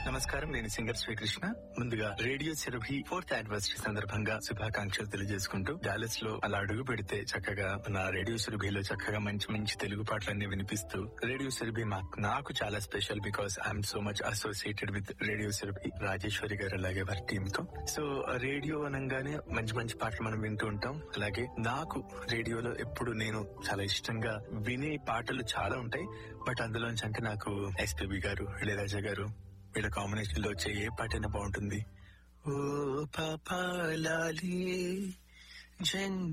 నమస్కారం నేను సింగర్ శ్రీకృష్ణ ముందుగా రేడియో సెరభి ఫోర్త్ యానివర్సరీ సందర్భంగా శుభాకాంక్షలు తెలియజేసుకుంటూ డాలస్ లో అలా అడుగు పెడితే చక్కగా నా రేడియో సెరభిలో చక్కగా మంచి మంచి తెలుగు పాటలన్నీ వినిపిస్తూ రేడియో సెరభి నాకు చాలా special because I'm so much associated with radio Serabhi Rajeswari గారు అలాగే వారి టీమ్ తో సో రేడియో అనగానే మంచి మంచి పాటలు మనం వింటూ ఉంటాం అలాగే నాకు రేడియోలో ఎప్పుడు నేను చాలా ఇష్టంగా వినే పాటలు చాలా ఉంటాయి బట్ అందులోంచి అంటే నాకు ఎస్పీబి గారు ఇళయరాజా గారు వీళ్ళ కాంబినేషన్ లో వచ్చే ఏ పాటైనా బాగుంటుంది ఓ పాపాలి జన్